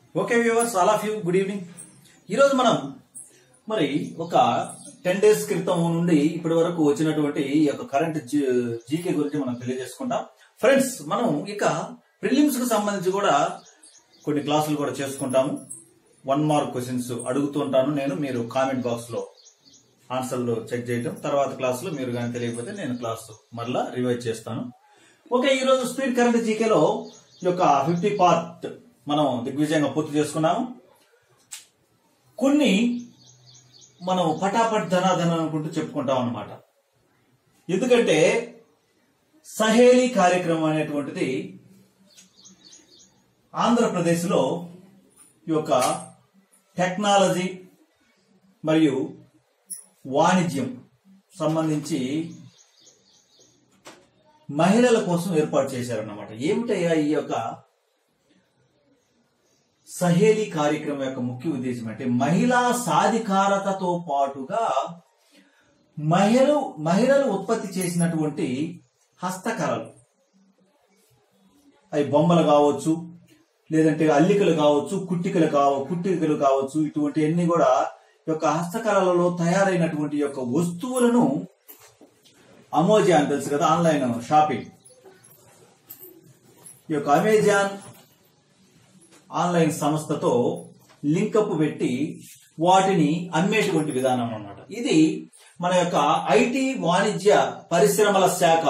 okay viewers all of you good evening ఈరోజు మనం మరి ఒక టెన్ డేస్ క్రితం నుండి ఇప్పటి వరకు వచ్చినటువంటి ఈ యొక్క కరెంట్ జీకే గురించి మనం తెలియజేసుకుంటాం ఫ్రెండ్స్ మనం ఇక ప్రిలిమ్స్ కు సంబంధించి కూడా కొన్ని క్లాసులు కూడా చేసుకుంటాము వన్ మార్క్ క్వశ్చన్స్ అడుగుతుంటాను నేను మీరు కామెంట్ బాక్స్ లో ఆన్సర్లు చెక్ చేయటం తర్వాత క్లాసులో మీరు కానీ తెలియకపోతే నేను క్లాస్ మరలా రివైజ్ చేస్తాను ఓకే ఈ రోజు స్పీడ్ కరెంట్ జీకేలో ఈ యొక్క ఫిఫ్టీ పార్ట్ మనం దిగ్విజయంగా పూర్తి చేసుకున్నాము కొన్ని మనం పటాపట్ ధనాధన అనుకుంటూ చెప్పుకుంటాం అన్నమాట ఎందుకంటే సహేలీ కార్యక్రమం అనేటువంటిది ఆంధ్రప్రదేశ్లో ఈ యొక్క టెక్నాలజీ మరియు వాణిజ్యం సంబంధించి మహిళల కోసం ఏర్పాటు చేశారన్నమాట ఏమిటయ్యా ఈ యొక్క సహేలీ కార్యక్రమం యొక్క ముఖ్య ఉద్దేశం అంటే మహిళా సాధికారతతో పాటుగా మహిళలు మహిళలు ఉత్పత్తి చేసినటువంటి హస్తకళలు అవి బొమ్మలు కావచ్చు లేదంటే అల్లికలు కావచ్చు కుట్టికలు కావ కుట్టికలు కావచ్చు ఇటువంటి అన్ని కూడా ఈ యొక్క హస్తకళలలో తయారైనటువంటి యొక్క వస్తువులను అమోజాన్ తెలుసు కదా ఆన్లైన్ షాపింగ్ ఈ యొక్క అమెజాన్ ఆన్లైన్ సంస్థతో లింకప్ పెట్టి వాటిని అమ్మేటువంటి విధానం అన్నమాట ఇది మన యొక్క ఐటీ వాణిజ్య పరిశ్రమల శాఖ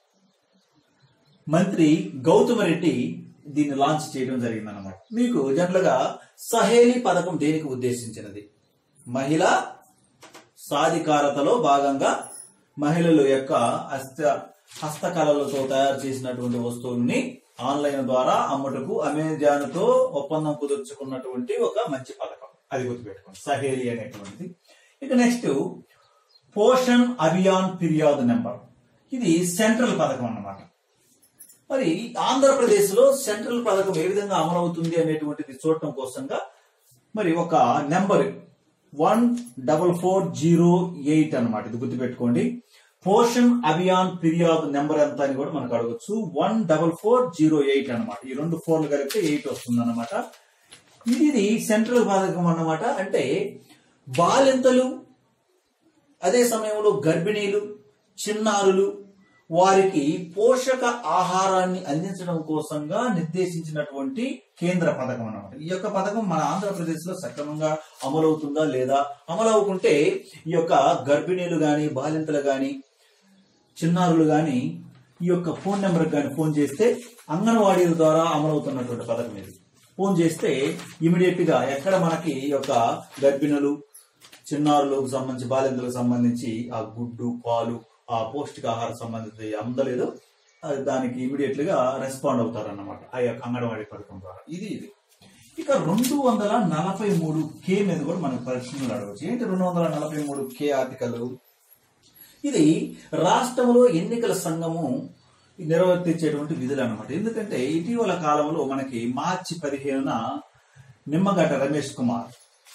మంత్రి గౌతమ్ రెడ్డి దీన్ని లాంచ్ చేయడం జరిగిందన్నమాట మీకు జనరల్ గా సహేలీ పథకం దేనికి ఉద్దేశించినది మహిళా సాధికారతలో భాగంగా మహిళల యొక్క హస్త హస్తకళలతో తయారు చేసినటువంటి వస్తువుల్ని ఆన్లైన్ ద్వారా అమ్ముటకు అమెజాన్ తో ఒప్పందం కుదుర్చుకున్నటువంటి ఒక మంచి పథకం అది గుర్తుపెట్టుకోండి సహేలి అనేటువంటిది ఇక నెక్స్ట్ పోషణ్ అభియాన్ ఫిర్యాదు నెంబర్ ఇది సెంట్రల్ పథకం అన్నమాట మరి ఆంధ్రప్రదేశ్ లో సెంట్రల్ పథకం ఏ విధంగా అమలవుతుంది అనేటువంటిది చూడటం కోసంగా మరి ఒక number one double four zero eight అనమాట ఇది గుర్తుపెట్టుకోండి పోషన్ అభియాన్ ఫిర్యాదు నెంబర్ ఎంత అని కూడా మనకు అడగచ్చు one double four zero eight అనమాట ఈ రెండు ఫోర్లు కలిపితే ఎయిట్ వస్తుంది అనమాట ఇది ఇది సెంట్రల్ పథకం అన్నమాట అంటే బాలింతలు అదే సమయంలో గర్భిణీలు చిన్నారులు వారికి పోషక ఆహారాన్ని అందించడం కోసంగా నిర్దేశించినటువంటి కేంద్ర పథకం అన్నమాట ఈ యొక్క పథకం మన ఆంధ్రప్రదేశ్ లో సక్రమంగా అమలవుతుందా లేదా అమలు అవ్వకుంటే ఈ యొక్క గర్భిణీలు గాని బాలింతలు గాని చిన్నారులు గాని ఈ యొక్క ఫోన్ నెంబర్ కానీ ఫోన్ చేస్తే అంగన్వాడీల ద్వారా అమలవుతున్నటువంటి పథకం ఇది ఫోన్ చేస్తే ఇమీడియట్ గా ఎక్కడ మనకి ఈ యొక్క గర్భిణులు చిన్నారులకు సంబంధించి బాలింతలకు సంబంధించి ఆ గుడ్డు పాలు ఆ పౌష్టికాహార సంబంధిత అందలేదు అది దానికి ఇమీడియట్ గా రెస్పాండ్ అవుతారు అన్నమాట ఆ యొక్క అంగన్వాడీ పథకం ద్వారా ఇది ఇది ఇక రెండు వందల నలభై మూడు కే మీద కూడా మనకు ప్రశ్నలు అడగచ్చు ఏంటి రెండు వందల నలభై మూడు కే ఆర్టికల్ ఇది రాష్ట్రంలో ఎన్నికల సంఘము నిర్వర్తించేటువంటి విధులు అన్నమాట ఎందుకంటే ఇటీవల కాలంలో మనకి మార్చి పదిహేనున నిమ్మగడ్డ రమేష్ కుమార్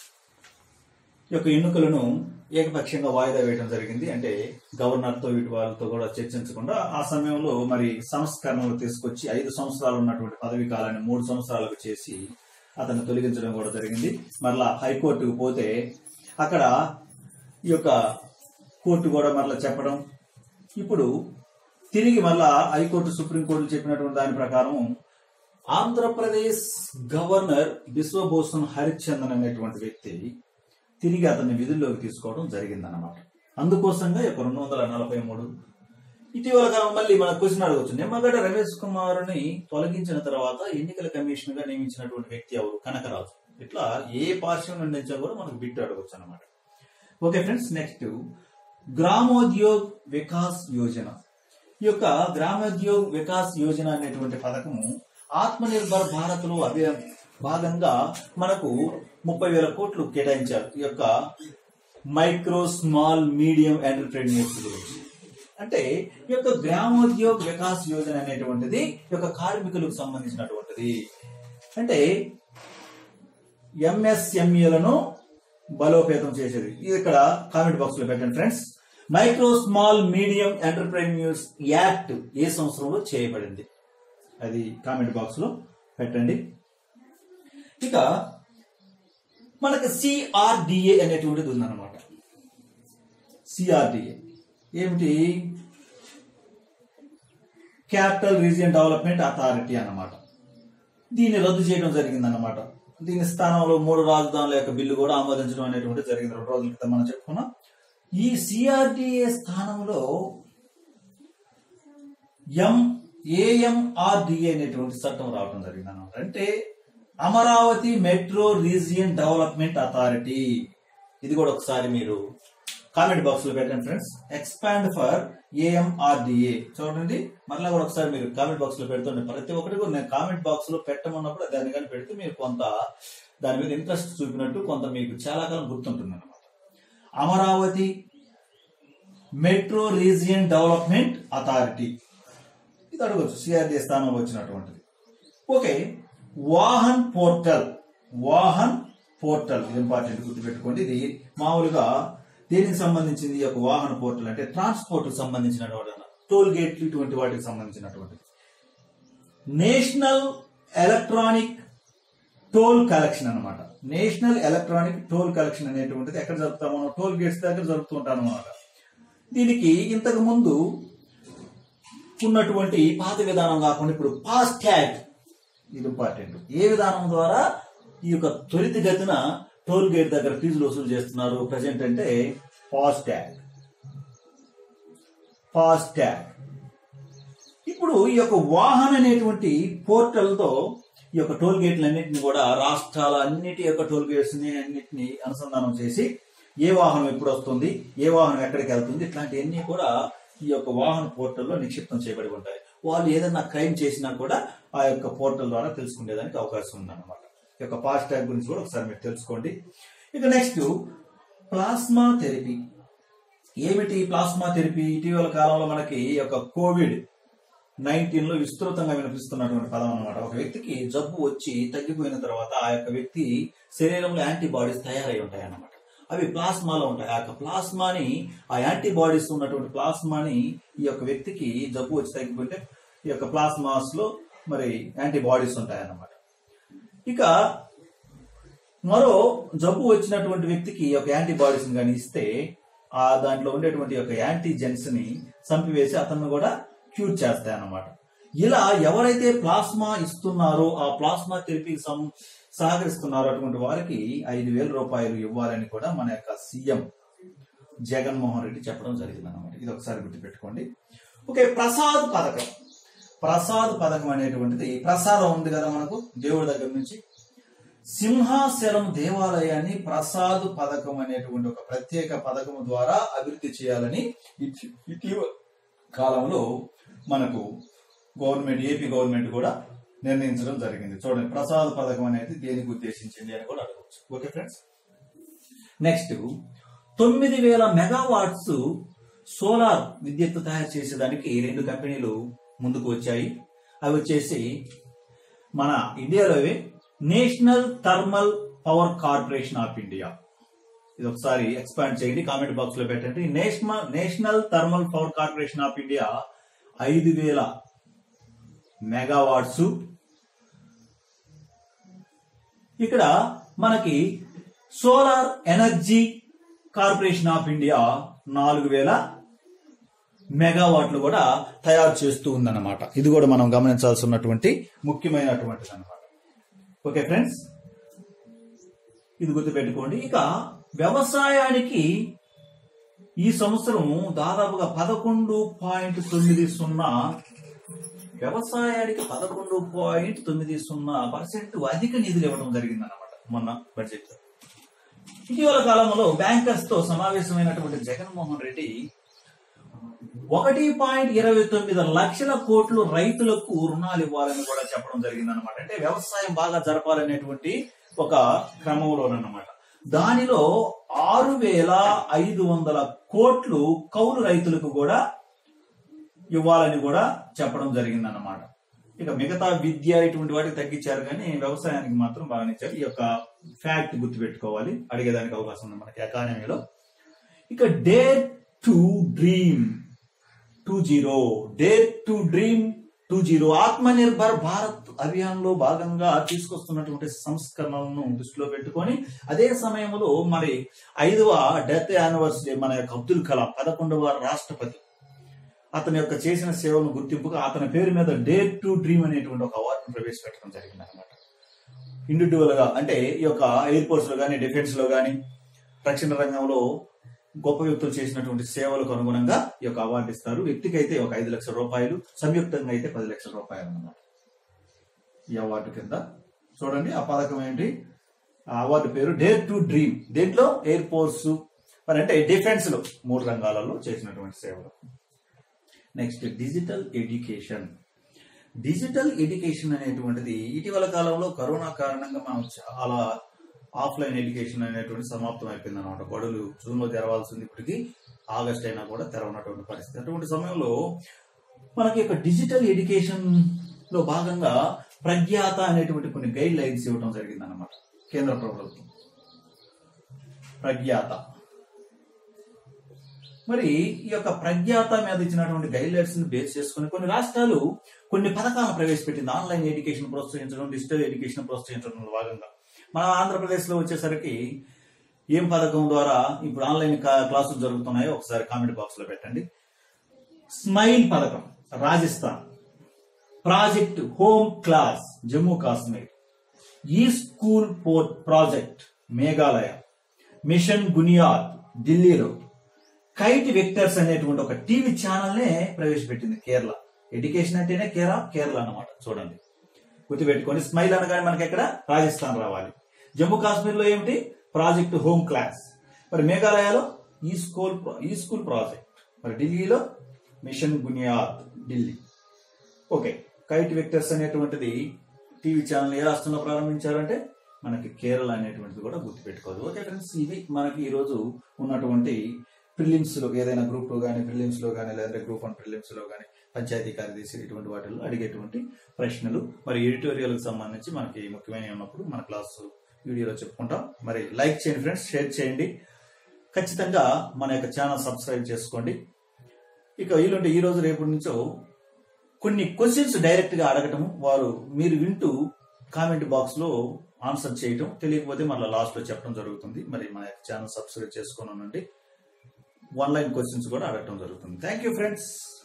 యొక్క ఎన్నికలను ఏకపక్షంగా వాయిదా వేయడం జరిగింది అంటే గవర్నర్ తో వీటి వాళ్ళతో కూడా చర్చించకుండా ఆ సమయంలో మరి సంస్కరణలు తీసుకొచ్చి ఐదు సంవత్సరాలు ఉన్నటువంటి పదవి కాలాన్ని మూడు సంవత్సరాలకు చేసి అతన్ని తొలగించడం కూడా జరిగింది మరలా హైకోర్టుకు పోతే అక్కడ ఈ యొక్క కోర్టు కూడా మరలా చెప్పడం ఇప్పుడు తిరిగి మరలా హైకోర్టు సుప్రీంకోర్టు చెప్పినటువంటి దాని ప్రకారం ఆంధ్రప్రదేశ్ గవర్నర్ బిశ్వభూషణ్ హరిచందన్ అనేటువంటి వ్యక్తి తిరిగి అతన్ని విధుల్లోకి తీసుకోవడం జరిగిందన్నమాట అందుకోసంగా ఒక రెండు వందల నలభై మూడు ఇటీవల కాలం మళ్ళీ మన క్వశ్చన్ అడగచ్చు నిమ్మగడ్డ రమేష్ కుమార్ని తొలగించిన తర్వాత ఎన్నికల కమిషన్ గా నియమించినటువంటి వ్యక్తి ఎవరు కనకరాజు ఇట్లా ఏ పార్శ్వం నుండి నుంచో కూడా మనకు బిట్ అడగచ్చు అనమాట okay friends next Gramodyog Vikas Yojana ఈ యొక్క గ్రామోద్యోగ్ వికాస్ యోజన అనేటువంటి పథకము ఆత్మనిర్భర్ భారత్ లో అభి భాగంగా మనకు ముప్పై వేల కోట్లు కేటాయించారు ఈ యొక్క మైక్రో స్మాల్ మీడియం ఎంటర్ప్రెన్యూర్స్ గురించి అంటే ఈ యొక్క గ్రామోద్యోగ్ వికాస్ యోజన అనేటువంటిది ఈ యొక్క కార్మికులకు సంబంధించినటువంటిది అంటే ఎంఎస్ఎంఈలను బలోపేతం చేసేది ఇది ఇక్కడ కామెంట్ బాక్స్ లో పెట్టండి friends micro small medium entrepreneurs act ఏ సంవత్సరంలో చేయబడింది అది కామెంట్ బాక్స్ లో పెట్టండి ఇక మనకి సిఆర్డిఏ అనేటువంటిది ఉందన్నమాట సిఆర్డిఏ ఏమిటి క్యాపిటల్ రీజియన్ డెవలప్మెంట్ అథారిటీ అన్నమాట దీన్ని రద్దు చేయడం జరిగిందన్నమాట దీని స్థానంలో మూడు రాజధానుల యొక్క బిల్లు కూడా ఆమోదించడం అనేటువంటి జరిగింది రెండు రోజుల క్రితం మనం చెప్పుకున్నాం ఈ సిఆర్డిఏ స్థానంలో ఎం ఏఎంఆర్డిఏ అనేటువంటి చట్టం రావడం జరిగింది అన్నమాట అంటే Amaravati metro region development authority ఇది కూడా ఒకసారి మీరు కామెంట్ బాక్స్ లో పెట్టండి ఫ్రెండ్స్ ఎక్స్పాండ్ ఫర్ ఏఎంఆర్డిఏ చూడండి మళ్ళీ కూడా ఒకసారి మీరు కామెంట్ బాక్స్ లో పెడుతుండే ప్రతి ఒక్కటి కూడా నేను కామెంట్ బాక్స్ లో పెట్టమన్నప్పుడు దాన్ని కానీ పెడితే మీరు కొంత దాని మీద ఇంట్రెస్ట్ చూపినట్టు కొంత మీకు చాలా కాలం గుర్తుంటుంది అనమాట Amaravati metro region development authority ఇది అడగచ్చు సిఆర్డీ స్థానంలో వచ్చినటువంటిది okay Vahan portal Vahan portal ఇది ఇంపార్టెంట్ గుర్తుపెట్టుకోండి ఇది మామూలుగా దేనికి సంబంధించింది ఈ యొక్క వాహన పోర్టల్ అంటే ట్రాన్స్పోర్ట్ సంబంధించినటువంటి టోల్ గేట్లు ఇటువంటి వాటికి సంబంధించినటువంటిది నేషనల్ ఎలక్ట్రానిక్ టోల్ కలెక్షన్ అన్నమాట నేషనల్ ఎలక్ట్రానిక్ టోల్ కలెక్షన్ అనేటువంటిది ఎక్కడ జరుపుతాం మనం టోల్ గేట్స్ దగ్గర జరుపుతూ ఉంటాం అన్నమాట దీనికి ఇంతకు ముందు ఉన్నటువంటి పాత విధానం కాకుండా ఇప్పుడు ఫాస్ట్ ట్యాగ్ ఇది ఇంపార్టెంట్ ఏ విధానం ద్వారా ఈ యొక్క త్వరితగతిన టోల్ గేట్ దగ్గర ఫీజులు వసూలు చేస్తున్నారు ప్రజెంట్ అంటే ఫాస్ట్ ట్యాగ్ ఫాస్ట్ ట్యాగ్ ఇప్పుడు ఈ యొక్క వాహన్ అనేటువంటి పోర్టల్ తో ఈ యొక్క టోల్ గేట్లన్నింటినీ కూడా రాష్ట్రాల అన్నిటి యొక్క టోల్ గేట్స్ ని అన్నిటిని అనుసంధానం చేసి ఏ వాహనం ఎప్పుడు వస్తుంది ఏ వాహనం ఎక్కడికి వెళ్తుంది ఇట్లాంటివన్నీ కూడా ఈ యొక్క వాహన పోర్టల్లో నిక్షిప్తం చేయబడి ఉంటాయి వాళ్ళు ఏదైనా క్రైమ్ చేసినా కూడా ఆ యొక్క పోర్టల్ ద్వారా తెలుసుకునేదానికి అవకాశం ఉందన్నమాట ఈ యొక్క ఫాస్ట్ ట్యాగ్ గురించి కూడా ఒకసారి మీరు తెలుసుకోండి ఇక నెక్స్ట్ ప్లాస్మా థెరపీ ఏమిటి ప్లాస్మా థెరపీ ఇటీవల కాలంలో మనకి ఈ యొక్క కోవిడ్ నైన్టీన్ లో విస్తృతంగా వినిపిస్తున్నటువంటి పదం అనమాట ఒక వ్యక్తికి జబ్బు వచ్చి తగ్గిపోయిన తర్వాత ఆ యొక్క వ్యక్తి శరీరంలో యాంటీబాడీస్ తయారై ఉంటాయి అన్నమాట అవి ప్లాస్మాలో ఉంటాయి ఆ యొక్క ప్లాస్మాని ఆ యాంటీబాడీస్ ఉన్నటువంటి ప్లాస్మాని ఈ యొక్క వ్యక్తికి జబ్బు వచ్చి తగ్గిపోతే ఈ యొక్క ప్లాస్మాస్ లో మరి యాంటీబాడీస్ ఉంటాయి అన్నమాట ఇక మరో జబ్బు వచ్చినటువంటి వ్యక్తికి ఒక యాంటీబాడీస్ కానీ ఇస్తే ఆ దాంట్లో ఉండేటువంటి ఒక యాంటీజెన్స్ ని చంపివేసి అతన్ని కూడా క్యూర్ చేస్తాయి అన్నమాట ఇలా ఎవరైతే ప్లాస్మా ఇస్తున్నారో ఆ ప్లాస్మా థెరపీకి సం సహకరిస్తున్నారో అటువంటి వారికి ఐదు వేల రూపాయలు ఇవ్వాలని కూడా మన యొక్క సీఎం జగన్మోహన్ రెడ్డి చెప్పడం జరిగింది అన్నమాట ఇది ఒకసారి గుర్తుపెట్టుకోండి ఓకే ప్రసాద్ పథకం ప్రసాద్ పథకం అనేటువంటిది ప్రసాదం ఉంది కదా మనకు దేవుడి దగ్గర నుంచి సింహాచలం దేవాలయాన్ని ప్రసాద్ పథకం అనేటువంటి ఒక ప్రత్యేక పథకం ద్వారా అభివృద్ధి చేయాలని ఇటీ- ఇటీవల కాలంలో మనకు గవర్నమెంట్ ఏపీ గవర్నమెంట్ కూడా నిర్ణయించడం జరిగింది చూడండి ప్రసాద్ పథకం అనేది దేనికి ఉద్దేశించింది అని కూడా అడగవచ్చు ఓకే ఫ్రెండ్స్ నెక్స్ట్ తొమ్మిది వేల మెగావాట్స్ సోలార్ విద్యుత్ తయారు చేసేదానికి రెండు కంపెనీలు ముందుకు వచ్చాయి అవి వచ్చేసి మన ఇండియాలోవే national thermal power corporation of India ఇది ఒకసారి ఎక్స్పాండ్ చేయండి కామెంట్ బాక్స్ లో పెట్టండి national national thermal power corporation of India ఐదు వేల మెగావాట్స్ ఇక్కడ మనకి solar energy corporation of India నాలుగు వేల మెగావాట్లు కూడా తయారు చేస్తూ ఉందన్నమాట ఇది కూడా మనం గమనించాల్సి ఉన్నటువంటి ముఖ్యమైనటువంటిది అనమాట ఓకే ఫ్రెండ్స్ ఇది గుర్తుపెట్టుకోండి ఇక వ్యవసాయానికి ఈ సంవత్సరం దాదాపుగా పదకొండు పాయింట్ తొమ్మిది సున్నా వ్యవసాయానికి పదకొండు పాయింట్ తొమ్మిది సున్నా పర్సెంట్ అధిక నిధులు ఇవ్వడం జరిగింది అన్నమాట మొన్న బడ్జెట్ లో ఇటీవల కాలంలో బ్యాంకర్స్ తో సమావేశమైనటువంటి జగన్మోహన్ రెడ్డి ఒకటి పాయింట్ ఇరవై తొమ్మిది లక్షల కోట్లు రైతులకు రుణాలు ఇవ్వాలని కూడా చెప్పడం జరిగింది అనమాట అంటే వ్యవసాయం బాగా జరపాలనేటువంటి ఒక క్రమంలోనమాట దానిలో ఆరు వేల ఐదు వందల కోట్లు కౌలు రైతులకు కూడా ఇవ్వాలని కూడా చెప్పడం జరిగింది అన్నమాట ఇక మిగతా విద్య ఇటువంటి వాటికి తగ్గించారు కానీ వ్యవసాయానికి మాత్రం బాగానే ఇచ్చారు ఈ యొక్క ఫ్యాక్ట్ గుర్తుపెట్టుకోవాలి అడిగేదానికి అవకాశం ఉంది మనకి ఎకానమీలో ఇక dare to dream two zero dare to dream two zero Atmanirbhar Bharat Abhiyan లో భాగంగా తీసుకొస్తున్నటువంటి సంస్కరణలను దృష్టిలో పెట్టుకొని అదే సమయంలో మరి ఐదవ డెత్ యానివర్సరీ మన యొక్క అబ్దుల్ కలాం పదకొండవ రాష్ట్రపతి అతని యొక్క చేసిన సేవలను గుర్తింపుగా అతని పేరు మీద డేర్ టు డ్రీమ్ అనేటువంటి ఒక అవార్డును ప్రవేశపెట్టడం జరిగింది అనమాట ఇండివిజువల్ గా అంటే ఈ యొక్క ఎయిర్ ఫోర్స్ లో కానీ డిఫెన్స్ లో కానీ రక్షణ రంగంలో గొప్ప వ్యక్తులు చేసినటువంటి సేవలకు అనుగుణంగా ఈ యొక్క అవార్డు ఇస్తారు వ్యక్తికి అయితే ఒక ఐదు లక్షల రూపాయలు సంయుక్తంగా అయితే పది లక్షల రూపాయలు అన్నమాట ఈ అవార్డు కింద చూడండి ఆ పథకం ఏంటి ఆ అవార్డు పేరు డేర్ టు డ్రీమ్ దేంట్లో ఎయిర్ ఫోర్స్ మరి అంటే డిఫెన్స్ లో మూడు రంగాలలో చేసినటువంటి సేవలు next digital education digital education అనేటువంటిది ఇటీవల కాలంలో కరోనా కారణంగా మనం చాలా ఆఫ్లైన్ ఎడ్యుకేషన్ అనేటువంటి సమాప్తం అయిపోయింది అనమాట బడులు జూన్ లో తెరవాల్సింది ఇప్పటికి ఆగస్ట్ అయినా కూడా తెరవనటువంటి పరిస్థితి అటువంటి సమయంలో మనకి యొక్క డిజిటల్ ఎడ్యుకేషన్ లో భాగంగా ప్రజ్ఞాత అనేటువంటి కొన్ని గైడ్ లైన్స్ ఇవ్వడం జరిగింది అనమాట కేంద్ర ప్రభుత్వం ప్రజ్ఞాత మరి ఈ యొక్క ప్రజ్ఞాత మీద ఇచ్చినటువంటి గైడ్ లైన్స్ ని బేస్ చేసుకుని కొన్ని రాష్ట్రాలు కొన్ని పథకాలను ప్రవేశపెట్టింది ఆన్లైన్ ఎడ్యుకేషన్ ప్రోత్సహించడం డిజిటల్ ఎడ్యుకేషన్ ప్రోత్సహించడంలో భాగంగా మన ఆంధ్రప్రదేశ్ లో వచ్చేసరికి ఏం పథకం ద్వారా ఇప్పుడు ఆన్లైన్ కా- క్లాసులు జరుగుతున్నాయో ఒకసారి కామెంట్ బాక్స్ లో పెట్టండి స్మైల్ పథకం Rajasthan project home class Jammu Kashmir ఈ school port project Meghalaya mission Buniyaad ఢిల్లీలో కైట్ వెక్టర్స్ అనేటువంటి ఒక టీవీ ఛానల్ నే ప్రవేశపెట్టింది కేరళ ఎడ్యుకేషన్ అంటేనే కేరళ కేరళ అన్నమాట చూడండి గుర్తుపెట్టుకొని స్మైల్ అనగానే మనకి ఎక్కడ రాజస్థాన్ రావాలి జమ్మూ కాశ్మీర్ లో ఏమిటి ప్రాజెక్ట్ హోమ్ క్లాస్ మరి మేఘాలయలో ఈ స్కూల్ ఈ స్కూల్ ప్రాజెక్ట్ మరి ఢిల్లీలో mission Buniyaad Delhi okay kite victers అనేటువంటిది టీవీ ఛానల్ ఏ రాష్ట్రంలో ప్రారంభించారంటే మనకి కేరళ అనేటువంటిది కూడా గుర్తుపెట్టుకోవాలి ఓకే ఫ్రెండ్స్ ఇవి మనకి ఈ రోజు ఉన్నటువంటి ప్రిలిమ్స్ లో ఏదైనా గ్రూప్ టూ కానీ ప్రిలిమ్స్ లో కానీ లేదంటే గ్రూప్ వన్ ప్రిలిమ్స్ లో కానీ పంచాయతీ కార్యదర్శి ఇటువంటి వాటిల్లో అడిగేటువంటి ప్రశ్నలు మరి ఎడిటోరియల్ కి సంబంధించి మనకి ముఖ్యమైన ఉన్నప్పుడు మన క్లాస్ వీడియోలో చెప్పుకుంటాం మరి లైక్ చేయండి ఫ్రెండ్స్ షేర్ చేయండి ఖచ్చితంగా మన యొక్క ఛానల్ సబ్స్క్రైబ్ చేసుకోండి ఇక వీలుంటే ఈ రోజు రేపటి నుంచో కొన్ని క్వశ్చన్స్ డైరెక్ట్ గా అడగటం వారు మీరు వింటూ కామెంట్ బాక్స్ లో ఆన్సర్ చేయటం తెలియకపోతే మళ్ళీ లాస్ట్ లో చెప్పడం జరుగుతుంది మరి మన యొక్క ఛానల్ సబ్స్క్రైబ్ చేసుకున్నానండి వన్ లైన్ క్వశ్చన్స్ కూడా అడగటం జరుగుతుంది థ్యాంక్ యూ ఫ్రెండ్స్